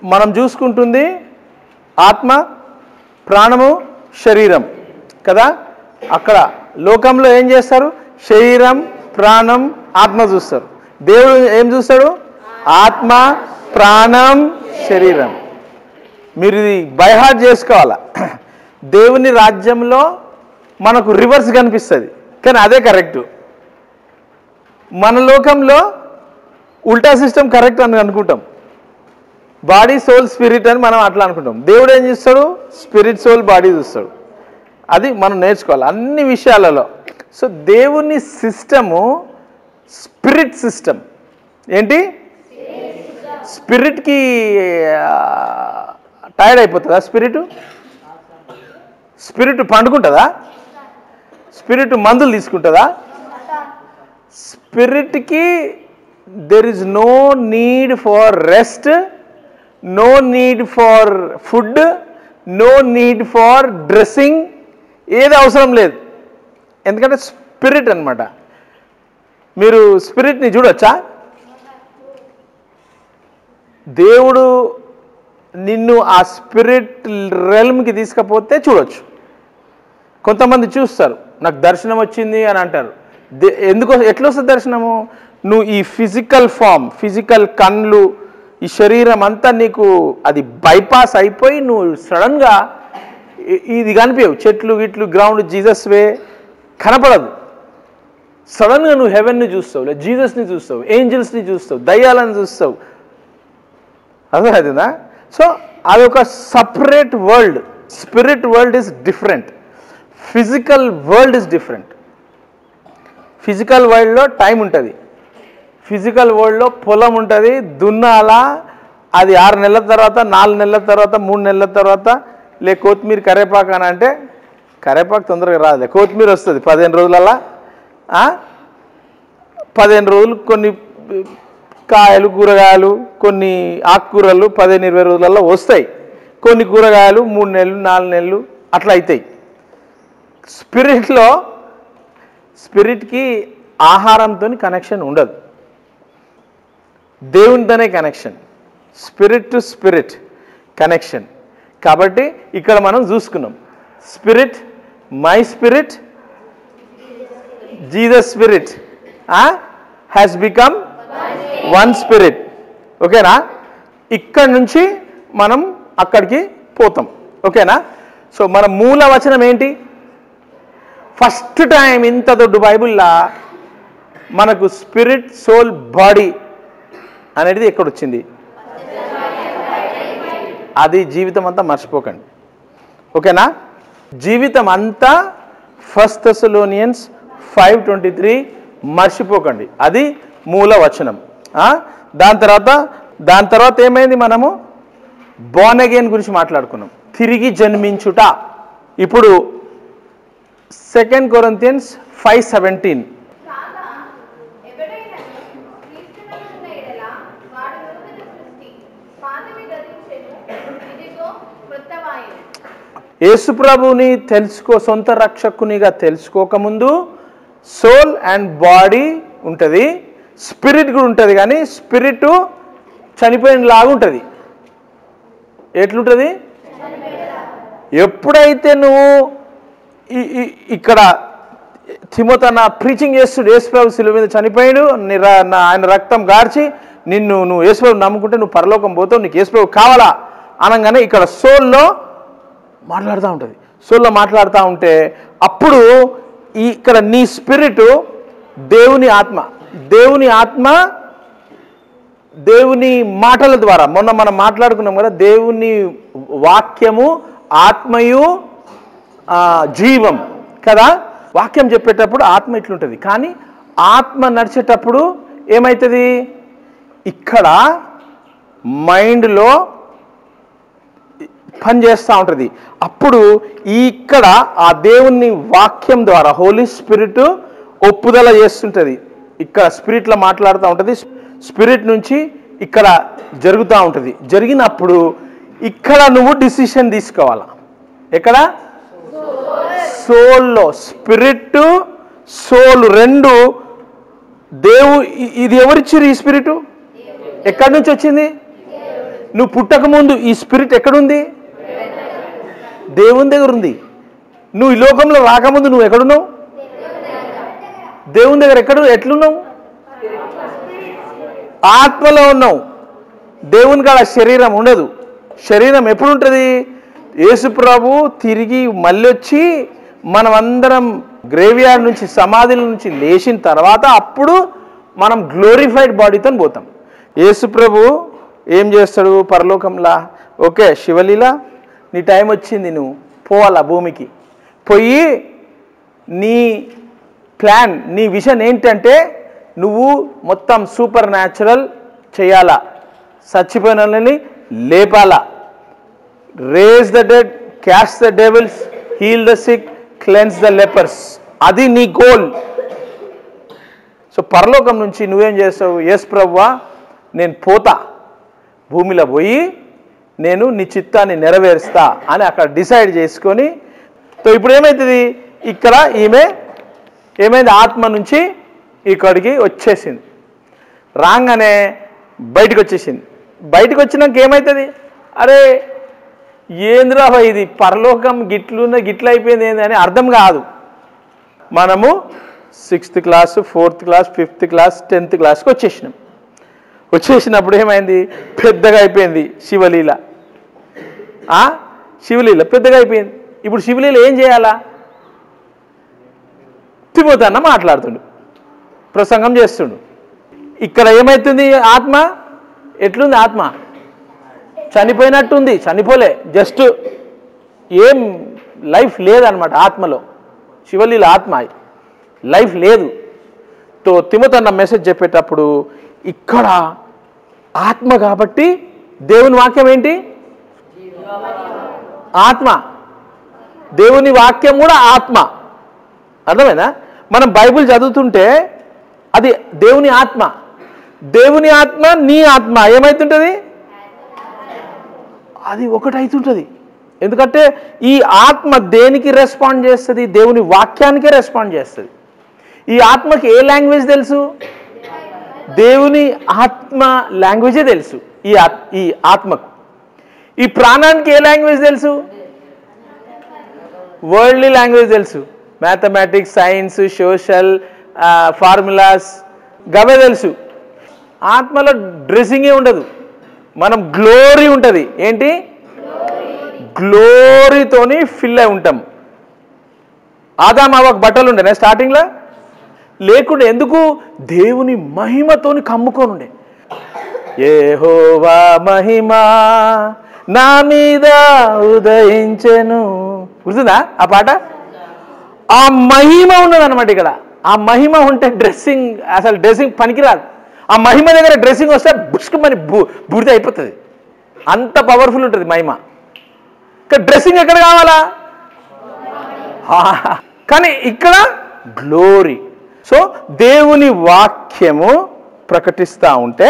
మనం చూసుకుంటుంది ఆత్మ ప్రాణము శరీరం కదా అక్కడ లోకంలో ఏం చేస్తారు శరీరం ప్రాణం ఆత్మ చూస్తారు దేవుడు ఏం చూస్తాడు ఆత్మ ప్రాణం శరీరం మీరు ఇది బైహార్ట్ చేసుకోవాలా దేవుని రాజ్యంలో మనకు రివర్స్ కనిపిస్తుంది కానీ అదే కరెక్ట్ మన లోకంలో ఉల్టా సిస్టమ్ కరెక్ట్ అని అనుకుంటాం బాడీ సోల్ స్పిరిట్ అని మనం అట్లా అనుకుంటాం దేవుడు ఏం చూస్తాడు స్పిరిట్ సోల్ బాడీ చూస్తాడు అది మనం నేర్చుకోవాలి అన్ని విషయాలలో సో దేవుని సిస్టము స్పిరిట్ సిస్టమ్ ఏంటి స్పిరిట్కి టైర్డ్ అయిపోతుందా స్పిరిట్ స్పిరిట్ పండుకుంటుందా స్పిరిట్ మందులు తీసుకుంటుందా స్పిరిట్కి there is no need for rest no need for food no need for dressing ఏది అవసరం లేదు ఎందుకంటే స్పిరిట్ అన్నమాట మీరు స్పిరిట్ని చూడొచ్చా దేవుడు నిన్ను ఆ స్పిరిట్ రెల్మ్కి తీసుకపోతే చూడొచ్చు కొంతమంది చూస్తారు నాకు దర్శనం వచ్చింది అని అంటారు దే- ఎందుకు ఎట్లా వస్తుంది దర్శనము నువ్వు ఈ ఫిజికల్ ఫామ్ ఫిజికల్ కళ్ళు ఈ శరీరం అంతా నీకు అది బైపాస్ అయిపోయి నువ్వు సడన్గా ఇ- ఇది కనిపించవు చెట్లు గిట్లు గ్రౌండ్ జీసస్ వే కనపడదు సడన్గా నువ్వు హెవెన్ని చూస్తావు లేదా జీసస్ని చూస్తావు ఏంజల్స్ని చూస్తావు దయ్యాలను చూస్తావు అర్థమవుతుందా సో అదొక separate world spirit world is different physical world is different physical వరల్డ్లో టైం ఉంటుంది ఫిజికల్ వరల్డ్లో పొలం ఉంటుంది దున్నాలా అది ఆరు నెలల తర్వాత నాలుగు నెలల తర్వాత మూడు నెలల తర్వాత లే కొత్తిమీర కరేపాకు అని అంటే కరేపాకు తొందరగా రాదులే కొత్తిమీర వస్తుంది పదిహేను రోజులల్లా ఆ? పదిహేను రోజులు కొన్ని కాయలు కూరగాయలు కొన్ని ఆకుకూరలు పదిహేను ఇరవై రోజులలో వస్తాయి కొన్ని కూరగాయలు మూడు నెలలు నాలుగు నెలలు అట్లా అవుతాయి స్పిరిట్లో స్పిరిట్కి ఆహారంతో కనెక్షన్ ఉండదు దేవునితోనే connection spirit to spirit connection కాబట్టి ఇక్కడ మనం చూసుకున్నాం spirit my spirit Jesus spirit has become one spirit ఓకేనా ఇక్కడ నుంచి మనం అక్కడికి పోతాం ఓకేనా సో మన మూల వచనం ఏంటి ఫస్ట్ టైం ఇంత దొడ్డు బైబుల్లా మనకు స్పిరిట్ సోల్ బాడీ అనేది ఎక్కడ వచ్చింది అది జీవితం అంతా మర్చిపోకండి ఓకేనా జీవితం అంతా first Thessalonians five twenty three మర్చిపోకండి అది మూల వచనం ఆ? దాని తర్వాత దాని తర్వాత ఏమైంది మనము బోర్న్ అగైన్ గురించి మాట్లాడుకున్నాం తిరిగి జన్మించుట ఇప్పుడు సెకండ్ కొరంతియన్స్ ఫైవ్ సెవెంటీన్ కాగా ఎవడైనను క్రీస్తునందున్న ఎడల వాడు నూతన సృష్టి పాతవి గతించెను ఇదిగో క్రొత్తవాయెను యేసుప్రభుని తెలుసుకో సొంత రక్షకునిగా తెలుసుకోకముందు సోల్ అండ్ బాడీ ఉంటుంది స్పిరిట్ కూడా ఉంటుంది కానీ స్పిరిట్ చనిపోయిన లాగా ఉంటుంది ఎట్లుంటుంది ఎప్పుడైతే నువ్వు ఈ- ఈ- ఇక్కడ తిమోత నా ప్రీచింగ్ చేస్తుడు యేసుప్రభు శిలువ మీద చనిపోయాడు నీ ర- నా ఆయన రక్తం గార్చి నిన్ను నువ్వు యేసుప్రభు నమ్ముకుంటే నువ్వు పరలోకం పోతావు నీకు యేసుప్రభు కావాలా అనగానే ఇక్కడ సోల్లో మాట్లాడుతూ ఉంటుంది సోల్లో మాట్లాడుతూ ఉంటే అప్పుడు ఈ ఇక్కడ నీ స్పిరిట్ దేవుని ఆత్మ దేవుని ఆత్మ దేవుని మాటల ద్వారా మొన్న మనం మాట్లాడుకున్నాం కదా దేవుని వాక్యము ఆత్మయు ఆ, జీవం కదా వాక్యం చెప్పేటప్పుడు ఆత్మ ఇట్లుంటుంది కానీ ఆత్మ నడిచేటప్పుడు ఏమవుతుంది ఇక్కడ మైండ్లో పని చేస్తూ ఉంటుంది అప్పుడు ఈ ఇక్కడ ఆ దేవుని వాక్యం ద్వారా హోలీ స్పిరిట్ ఒప్పుదల చేస్తుంటుంది ఇక్కడ స్పిరిట్లో మాట్లాడుతూ ఉంటుంది స్పిరిట్ నుంచి ఇక్కడ జరుగుతూ ఉంటుంది జరిగినప్పుడు ఇక్కడ నువ్వు డిసిషన్ తీసుకోవాలా ఎక్కడ సోల్లో స్పిరిట్ సోల్ రెండు దేవు ఇ- ఇది ఎవరిచ్చిరు ఈ స్పిరిట్ ఎక్కడి నుంచి వచ్చింది నువ్వు పుట్టక ముందు ఈ స్పిరిట్ ఎక్కడుంది దేవుని దగ్గర ఉంది నువ్వు ఈ లోకంలో రాకముందు నువ్వు ఎక్కడున్నావు దేవుని దగ్గర ఎక్కడ ఎట్లున్నావు ఆత్మలో ఉన్నావు దేవుని కాడ శరీరం ఉండదు శరీరం ఎప్పుడు ఉంటుంది యేసుప్రభు తిరిగి మళ్ళీ వచ్చి మనమందరం గ్రేవియార్డ్ నుంచి సమాధుల నుంచి లేచిన తర్వాత అప్పుడు మనం గ్లోరిఫైడ్ బాడీతో పోతాం యేసుప్రభు ఏం చేస్తాడు పరలోకంలా ఓకే శివలీల నీ టైం వచ్చింది నువ్వు పోవాలా భూమికి పోయి నీ ప్లాన్ నీ విజన్ ఏంటంటే నువ్వు మొత్తం సూపర్ న్యాచురల్ చేయాలా చచ్చిపోయిన వాళ్ళని లేపాలా raise the dead cast the devils heal the sick cleanse the lepers అది నీ గోల్ సో పరలోకం నుంచి నువ్వేం చేస్తావు ఎస్ ప్రవ్వా నేను పోతా భూమిలో పోయి నేను నీ చిత్తాన్ని నెరవేరుస్తా అని అక్కడ డిసైడ్ చేసుకొని సో ఇప్పుడు ఏమవుతుంది ఇక్కడ ఈమె ఏమైంది ఆత్మ నుంచి ఇక్కడికి వచ్చేసింది రాగానే బయటకు వచ్చేసింది బయటకు వచ్చినాక ఏమవుతుంది అరే ఏందిరా భయ్ ఇది పరలోకం గిట్లున్న గిట్ల అయిపోయింది ఏంది అని అర్థం కాదు మనము sixth class fourth class fifth class tenth క్లాస్కి వచ్చేసినాం వచ్చేసినప్పుడు ఏమైంది పెద్దగా అయిపోయింది శివలీల ఆ? శివలీల పెద్దగా అయిపోయింది ఇప్పుడు శివలీల ఏం చేయాలా తిమోతన్న మాట్లాడుతుండు ప్రసంగం చేస్తుండు ఇక్కడ ఏమవుతుంది ఆత్మ ఎట్లుంది ఆత్మ చనిపోయినట్టుంది చనిపోలే జస్ట్ ఏం లైఫ్ లేదనమాట ఆత్మలో శివలీల ఆత్మ లైఫ్ లేదు తో తిమతన్న మెసేజ్ చెప్పేటప్పుడు ఇక్కడ ఆత్మ కాబట్టి దేవుని వాక్యం ఏంటి ఆత్మ దేవుని వాక్యం కూడా ఆత్మ అర్థమైందా మనం బైబిల్ చదువుతుంటే అది దేవుని ఆత్మ దేవుని ఆత్మ నీ ఆత్మ ఏమైతుంటుంది అది ఒకటైతుంటుంది ఎందుకంటే ఈ ఆత్మ దేనికి రెస్పాండ్ చేస్తుంది దేవుని వాక్యానికే రెస్పాండ్ చేస్తుంది ఈ ఆత్మకి ఏ లాంగ్వేజ్ తెలుసు దేవుని ఆత్మ లాంగ్వేజే తెలుసు ఈ ఆత్- ఈ ఆత్మకు ఈ ప్రాణానికి ఏ లాంగ్వేజ్ తెలుసు వరల్డ్లీ లాంగ్వేజ్ తెలుసు మ్యాథమెటిక్స్ సైన్స్ సోషల్ ఫార్ములాస్ గవే తెలుసు ఆత్మలో డ్రెస్సింగే ఉండదు మనం గ్లోరీ ఉంటుంది ఏంటి గ్లోరీతోని ఫిల్ అయి ఉంటాం ఆదాం అవ్వకు బట్టలు ఉండేనా స్టార్టింగ్లో లేకుండే ఎందుకు దేవుని మహిమతోని కమ్ముకొని ఉండే ఏహోవా మహిమ నా మీద ఉదయించెను గుర్తుందా ఆ పాట ఆ మహిమ ఉన్నదన్నమాట ఇక్కడ ఆ మహిమ ఉంటే డ్రెస్సింగ్ అసలు డ్రెస్సింగ్ పనికిరాదు ఆ మహిమ దగ్గర డ్రెస్సింగ్ వస్తే బుష్కమని బు బుడిద అయిపోతుంది అంత పవర్ఫుల్ ఉంటుంది మహిమ ఇక్కడ డ్రెస్సింగ్ ఎక్కడ కావాలా ఆ, కానీ ఇక్కడ గ్లోరీ సో దేవుని వాక్యము ప్రకటిస్తూ ఉంటే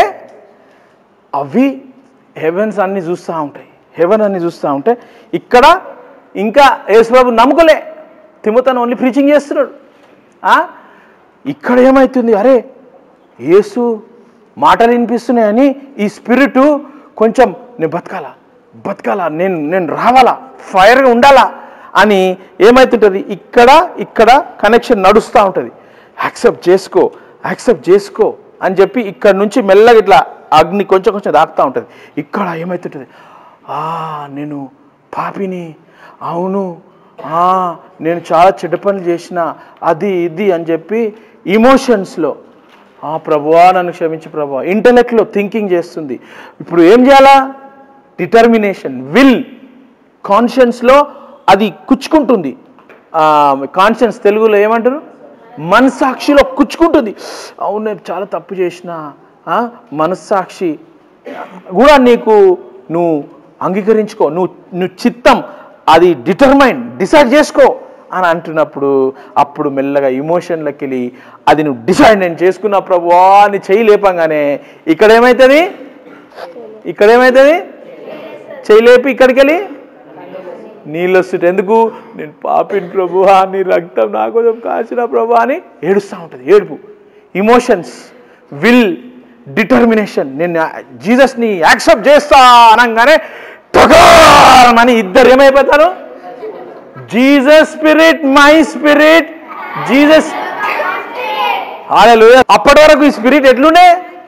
అవి హెవెన్స్ అన్ని చూస్తూ ఉంటాయి హెవెన్ అన్ని చూస్తూ ఉంటే ఇక్కడ ఇంకా యేసుబాబు నమ్ముకోలే తిమ్మతను ఓన్లీ ప్రీచింగ్ చేస్తున్నాడు ఆ? ఇక్కడ ఏమవుతుంది అరే యేసు మాటలు వినిపిస్తున్నాయని ఈ స్పిరిట్ కొంచెం నేను బతకాలా బతకాలా నేను నేను రావాలా ఫైర్గా ఉండాలా అని ఏమవుతుంటుంది ఇక్కడ ఇక్కడ కనెక్షన్ నడుస్తూ ఉంటుంది యాక్సెప్ట్ చేసుకో యాక్సెప్ట్ చేసుకో అని చెప్పి ఇక్కడ నుంచి మెల్లగా ఇట్లా అగ్ని కొంచెం కొంచెం దాకుతూ ఉంటుంది ఇక్కడ ఏమవుతుంటుంది ఆ నేను పాపిని అవును ఆ, నేను చాలా చెడ్డ పనులు చేసిన అది ఇది అని చెప్పి ఇమోషన్స్లో ఆ ప్రభువా నన్ను క్షమించి ప్రభువా ఇంటలెక్ట్లో థింకింగ్ చేస్తుంది ఇప్పుడు ఏం చేయాలా డిటర్మినేషన్ విల్ కాన్షియన్స్లో అది కుచ్చుకుంటుంది కాన్షియన్స్ తెలుగులో ఏమంటారు మనస్సాక్షిలో కుచ్చుకుంటుంది అవును నేను చాలా తప్పు చేసిన ఆ, మనస్సాక్షి కూడా నీకు నువ్వు అంగీకరించుకో నువ్వు నువ్వు చిత్తం అది డిటర్మైన్ డిసైడ్ చేసుకో అని అంటున్నప్పుడు అప్పుడు మెల్లగా ఇమోషన్లోకి వెళ్ళి అది నువ్వు డిసైడ్ నేను చేసుకున్న ప్రభువా అని చెయ్యి లేపంగానే ఇక్కడ ఏమవుతుంది ఇక్కడ ఏమవుతుంది చెయ్యి లేపి ఇక్కడికి వెళ్ళి నీళ్ళు వస్తుంటే ఎందుకు నేను పాపిన్ ప్రభువా నీ రక్తం నా కోసం కాచిన ప్రభు అని ఏడుస్తూ ఉంటుంది ఏడుపు ఇమోషన్స్ విల్ డిటర్మినేషన్ నేను జీసస్ని యాక్సెప్ట్ చేస్తా అనగానే అని ఇద్దరు ఏమైపోతారు Jesus spirit my spirit Jesus hallelujah అప్పటి వరకు ఈ స్పిరిట్ ఎట్లుండే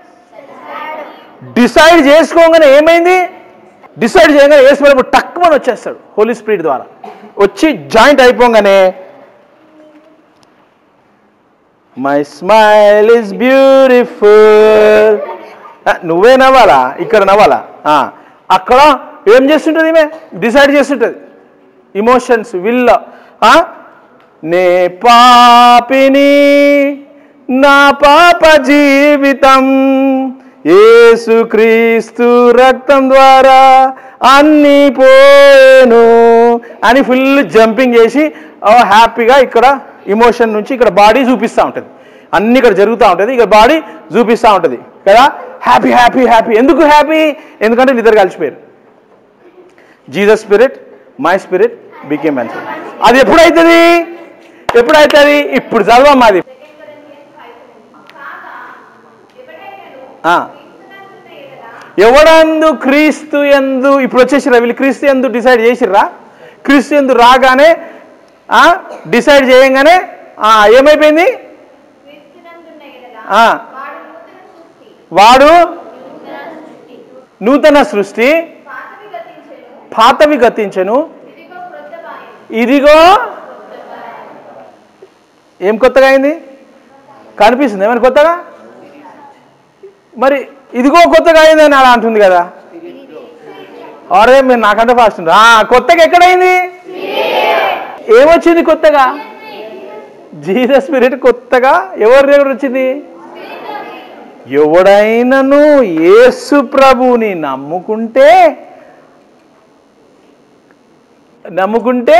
డిసైడ్ చేసుకోగానే ఏమైంది డిసైడ్ చేయగానే వేసినప్పుడు టక్కుమని వచ్చేస్తాడు హోలీ స్పిరిట్ ద్వారా వచ్చి జాయింట్ అయిపోగానే మై స్మైల్ ఇస్ బ్యూటిఫుల్ నువ్వే నవ్వాలా ఇక్కడ నవ్వాలా ఆ, అక్కడ ఏం చేస్తుంటుంది ఈమె డిసైడ్ చేస్తుంటుంది ఇమోషన్స్ విల్ నే పాపిని నా పాప జీవితం యేసుక్రీస్తు రక్తం ద్వారా అన్ని పోను అని ఫుల్ జంపింగ్ చేసి ఆ, హ్యాపీగా ఇక్కడ ఇమోషన్ నుంచి ఇక్కడ బాడీ చూపిస్తూ ఉంటుంది అన్ని ఇక్కడ జరుగుతూ ఉంటుంది ఇక్కడ బాడీ చూపిస్తూ ఉంటుంది కదా హ్యాపీ హ్యాపీ హ్యాపీ ఎందుకు హ్యాపీ ఎందుకంటే ఇద్దరు కలిసిపోయారు Jesus spirit my spirit became man అది ఎప్పుడైతుంది ఎప్పుడైతుంది ఇప్పుడు చదవమ్మా అది సెకండ్ కొరింథియన్స్ ఫైవ్ కాగా ఎవడైనను ఆ. క్రీస్తునందున్న ఎడల ఎవడందు క్రీస్తు ఎందు ఇప్పుడు వచ్చేసిరా వీళ్ళు క్రీస్తు ఎందు డిసైడ్ చేసిర్రా క్రీస్తు ఎందు రాగానే డిసైడ్ చేయంగానే ఆ, ఏమైపోయింది క్రీస్తునందున్న ఎడల ఆ. వాడు నూతన సృష్టి వాడు నూతన సృష్టి నూతన సృష్టి పాతవి గతించెను పాతవి గతించను ఇదిగో క్రొత్తవాయెను ఇదిగో ఏం కొత్తగా అయింది కనిపిస్తుంది ఏమైనా కొత్తగా మరి ఇదిగో కొత్తగా అయింది అని అలా అంటుంది కదా అరే మీరు నాకంటే ఫాస్ట్ ఉంది. ఆ కొత్తగా ఎక్కడైంది ఏమొచ్చింది కొత్తగా జీసస్ స్పిరిట్ కొత్తగా ఎవరి దగ్గర వచ్చింది ఎవడైనను యేసు ప్రభుని నమ్ముకుంటే నమ్ముకుంటే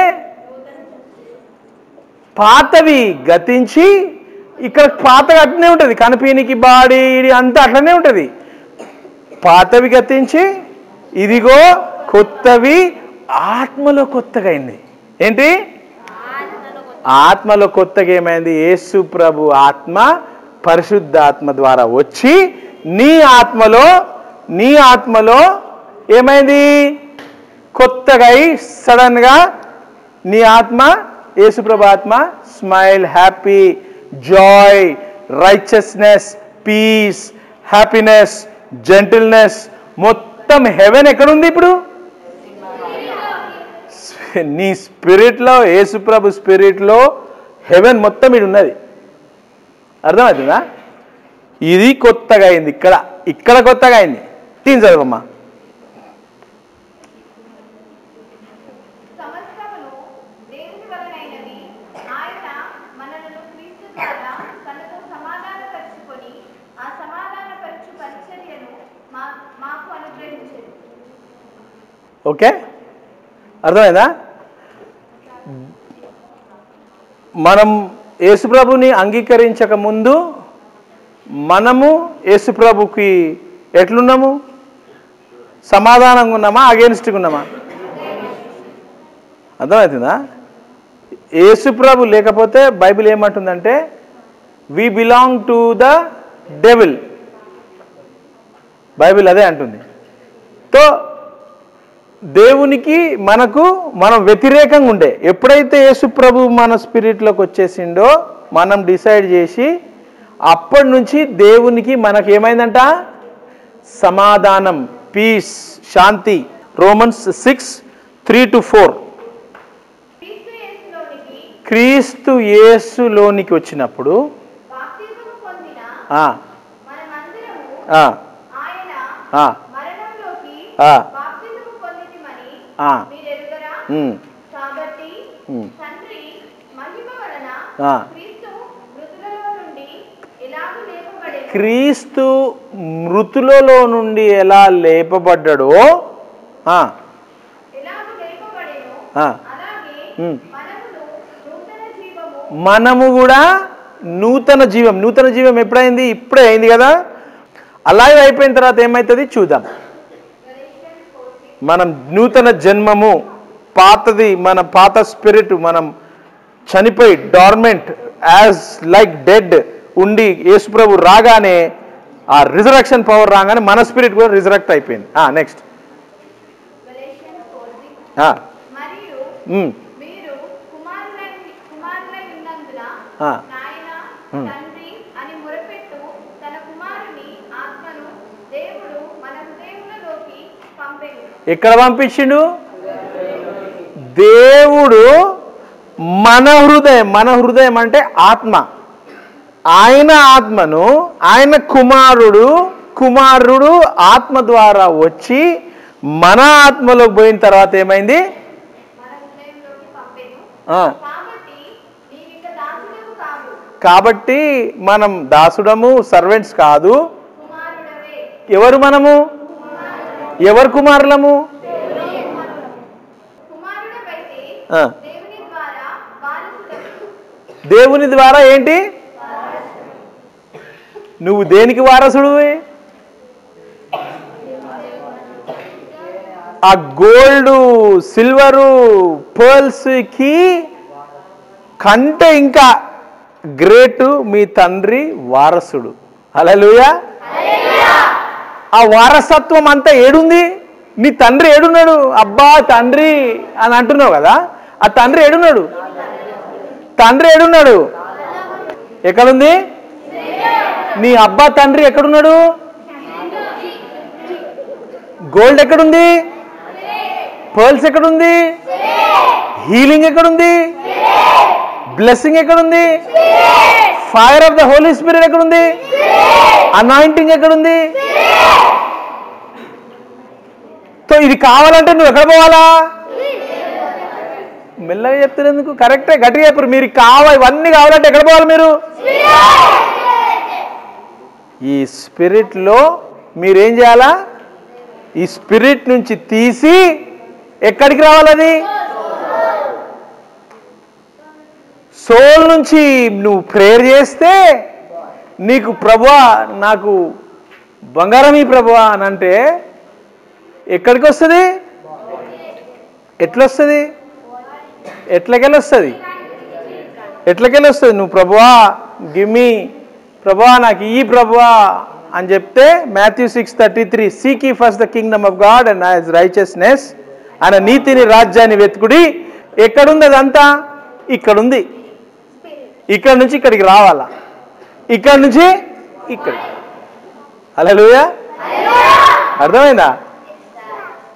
పాతవి గతించి ఇక్కడ పాతగా అట్లనే ఉంటుంది కనిపీనికి బాడీ ఇది అంతా అట్లనే ఉంటుంది పాతవి గతించి ఇదిగో కొత్తవి ఆత్మలో కొత్తగా అయింది ఏంటి ఆత్మలో కొత్తగా ఏమైంది యేసు ప్రభు ఆత్మ పరిశుద్ధాత్మ ద్వారా వచ్చి నీ ఆత్మలో నీ ఆత్మలో ఏమైంది కొత్తగా అయి సడన్గా నీ ఆత్మ యేసుప్రభు ఆత్మ smile happy joy righteousness peace happiness gentleness మొత్తం హెవెన్ ఎక్కడుంది ఇప్పుడు నీ స్పిరిట్లో యేసుప్రభు స్పిరిట్లో హెవెన్ మొత్తం ఇది ఉన్నది అర్థమవుతుందా ఇది కొత్తగా అయింది ఇక్కడ ఇక్కడ కొత్తగా అయింది తీన్ చదవమ్మా సమస్తమును దేవుని వలనైనవి ఆయన మనలను క్రీస్తు ద్వారా తనతో సమాధానపరుచుకొని ఆ సమాధానపరచు పరిచర్యను మా మాకు అనుగ్రహించదు ఓకే అర్థమైందా మనం యేసుప్రభుని అంగీకరించక ముందు మనము యేసుప్రభుకి ఎట్లున్నాము సమాధానంగా ఉన్నామా అగేన్స్ట్గా ఉన్నామా అర్థమవుతుందా యేసుప్రభు లేకపోతే బైబిల్ ఏమంటుందంటే we belong to the devil Bible అదే అంటుంది తో దేవునికి మనకు మనం వ్యతిరేకంగా ఉండే ఎప్పుడైతే యేసు ప్రభు మన స్పిరిట్లోకి వచ్చేసిండో మనం డిసైడ్ చేసి అప్పటి నుంచి దేవునికి మనకి ఏమైందంట సమాధానం పీస్ శాంతి Romans six three two four క్రీస్తు యేసులోనికి క్రీస్తు యేసులోనికి వచ్చినప్పుడు బాప్తిజము పొందిన ఆ, మనమందరము ఆ, ఆయన ఆ, మరణంలోకి ఆ. బాప్తిజము పొందితిమని ఆ. మీరెరుగరా ఉమ్, కాబట్టి ఉమ్. తండ్రి మహిమ వలన ఆ. క్రీస్తు మృతులలో నుండి ఎలాగూ లేపబడేను క్రీస్తు మృతులలో నుండి ఎలా లేపబడ్డాడో ఆ, ఎలాగూ లేపబడేను ఆ. అలాగే ఉమ్. మనమును నూతన జీవము మనము కూడా నూతన జీవం నూతన జీవం ఎప్పుడైంది ఇప్పుడే అయింది కదా అలాగే అయిపోయిన తర్వాత ఏమవుతుంది చూద్దాం మనం నూతన జన్మము పాతది మన పాత స్పిరిట్ మనం చనిపోయి డార్మెంట్ యాజ్ లైక్ డెడ్ ఉండి యేసుప్రభు రాగానే ఆ రిజరక్షన్ పవర్ రాగానే మన స్పిరిట్ కూడా రిజరక్ట్ అయిపోయింది నెక్స్ట్ గలేషియన్స్ 4:6 మరియు మీరు కుమారులై కుమారులై ఉన్నందున ఆ. నాయన ఉమ్. తండ్రి అని మొరపెట్టు తన కుమారుని ఆత్మను దేవుడు మన హృదయములలోకి పంపెను ఎక్కడ పంపించిండు దేవుడు మన హృదయం మన హృదయం అంటే ఆత్మ ఆయన ఆత్మను ఆయన కుమారుడు కుమారుడు ఆత్మ ద్వారా వచ్చి మన ఆత్మలోకి పోయిన తర్వాత ఏమైంది మన హృదయంలోకి పంపెను ఆ, కాబట్టి నీవిక దాసులకు కాదు కాబట్టి మనం దాసుడము సర్వెంట్స్ కాదు కుమారుడవే ఎవరు మనము ఎవరు కుమారులము కుమారుడవైతే ఆ. దేవుని ద్వారా వారసుడవు దేవుని ద్వారా ఏంటి నువ్వు దేనికి వారసుడువి ఆ గోల్డ్ సిల్వరు పర్ల్స్కి కంటే ఇంకా గ్రేట్ మీ తండ్రి వారసుడు హల్లెలూయా ఆ వారసత్వం అంతా ఏడుంది నీ తండ్రి ఏడున్నాడు అబ్బా తండ్రి అని అంటున్నావు కదా ఆ తండ్రి ఏడున్నాడు తండ్రి ఏడున్నాడు ఎక్కడుంది నీ అబ్బా తండ్రి ఎక్కడున్నాడు గోల్డ్ ఎక్కడుంది పర్ల్స్ ఎక్కడుంది హీలింగ్ ఎక్కడుంది బ్లెస్సింగ్ ఎక్కడుంది fire of the Holy Spirit ఎక్కడుంది అనాయింటింగ్ ఎక్కడుంది సో ఇది కావాలంటే నువ్వు ఎక్కడ పోవాలా మెల్లగా చెప్తున్నందుకు కరెక్టే గట్టిగా చెప్పరు మీరు కావాలి ఇవన్నీ కావాలంటే ఎక్కడ పోవాలి మీరు ఈ స్పిరిట్లో మీరేం చేయాలా ఈ స్పిరిట్ నుంచి తీసి ఎక్కడికి రావాలది సోల్ నుంచి నువ్వు ప్రేయర్ చేస్తే నీకు ప్రభువా నాకు బంగారం ఈ ప్రభువా అని అంటే ఎక్కడికి వస్తుంది ఎట్లొస్తుంది ఎట్లకెళ్ళి వస్తుంది ఎట్లకెళ్ళి వస్తుంది నువ్వు ప్రభువా గిమ్మి ప్రభువా నాకు ఈ ప్రభువా అని చెప్తే Matthew six thirty three seek first the kingdom of God and his righteousness ఆయన నీతిని రాజ్యాన్ని వెతుకుడి ఎక్కడుంది అదంతా ఇక్కడుంది ఇక్కడ నుంచి ఇక్కడికి రావాలా ఇక్కడ నుంచి ఇక్కడ హలో అర్థమైందా